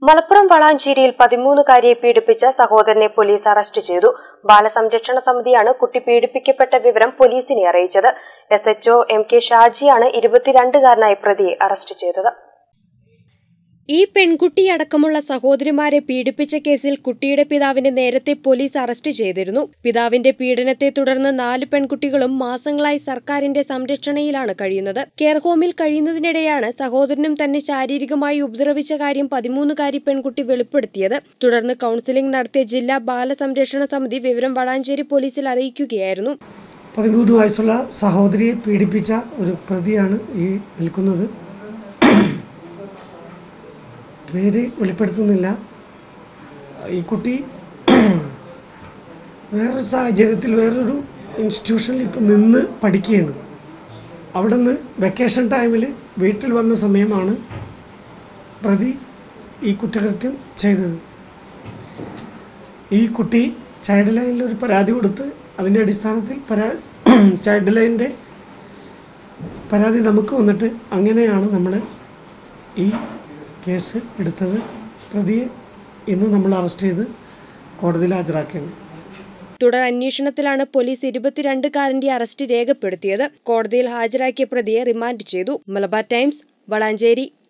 മലപ്പുറം വളാഞ്ചേരിയിൽ പതിമൂന്നുകാരിയെ പീഡിപ്പിച്ച സഹോദരനെ police arrest ചെയ്തു ബാലസംരക്ഷണ സമിതിയാണ് കുട്ടി പീഡിപ്പിക്കപ്പെട്ട വിവരം പോലീസിനെ അറിയിച്ചത് എസ് എച്ച്ഒ എം കെ ഷാജിയാണ് ഇരുപത്തിരണ്ടുകാരനായ പ്രതിയെ അറസ്റ്റ് ചെയ്തത് ഈ പെൺകുട്ടിയടക്കമുള്ള സഹോദരിമാരെ പീഡിപ്പിച്ച കേസിൽ കുട്ടിയുടെ പിതാവിനെ നേരത്തെ പോലീസ് അറസ്റ്റ് ചെയ്തിരുന്നു പിതാവിന്റെ പീഡനത്തെ തുടർന്ന് നാല് പെൺകുട്ടികളും മാസങ്ങളായി സർക്കാരിന്റെ സംരക്ഷണയിലാണ് കഴിയുന്നത് കെയർ ഹോമിൽ കഴിയുന്നതിനിടെയാണ് സഹോദരനും തന്നെ ശാരീരികമായി ഉപദ്രവിച്ച കാര്യം പതിമൂന്നുകാരി പെൺകുട്ടി വെളിപ്പെടുത്തിയത് തുടർന്ന് കൌൺസിലിംഗ് നടത്തിയ ജില്ലാ ബാലസംരക്ഷണ സമിതി വിവരം വളാഞ്ചേരി പോലീസിൽ അറിയിക്കുകയായിരുന്നു പതിമൂന്ന് വയസ്സുള്ള സഹോദരിയെ പീഡിപ്പിച്ച ഒരു പ്രതിയാണ് ഈ നിൽക്കുന്നത് പേര് വെളിപ്പെടുത്തുന്നില്ല ഈ കുട്ടി വേറൊരു സാഹചര്യത്തിൽ വേറൊരു ഇൻസ്റ്റിറ്റ്യൂഷനിൽ ഇപ്പം നിന്ന് പഠിക്കുകയാണ് അവിടെ നിന്ന് വെക്കേഷൻ ടൈമിൽ വീട്ടിൽ വന്ന സമയമാണ് പ്രതി ഈ കുറ്റകൃത്യം ചെയ്തത് ഈ കുട്ടി ചൈൽഡ് ലൈനിൽ ഒരു പരാതി കൊടുത്ത് അതിൻ്റെ അടിസ്ഥാനത്തിൽ പരാ ചൈൽഡ് ലൈനിൻ്റെ പരാതി നമുക്ക് വന്നിട്ട് അങ്ങനെയാണ് നമ്മൾ ഈ കേസ് എടുത്തത് പ്രതിയെ ഇന്ന് നമ്മൾ അറസ്റ്റ് ചെയ്ത് കോടതിയിൽ ഹാജരാക്കുകയാണ് തുടർ അന്വേഷണത്തിലാണ് പോലീസ് ഇരുപത്തിരണ്ടുകാരന്റെ അറസ്റ്റ് രേഖപ്പെടുത്തിയത് കോടതിയിൽ ഹാജരാക്കിയ പ്രതിയെ റിമാൻഡ് ചെയ്തു മലബാർ ടൈംസ് വളാഞ്ചേരി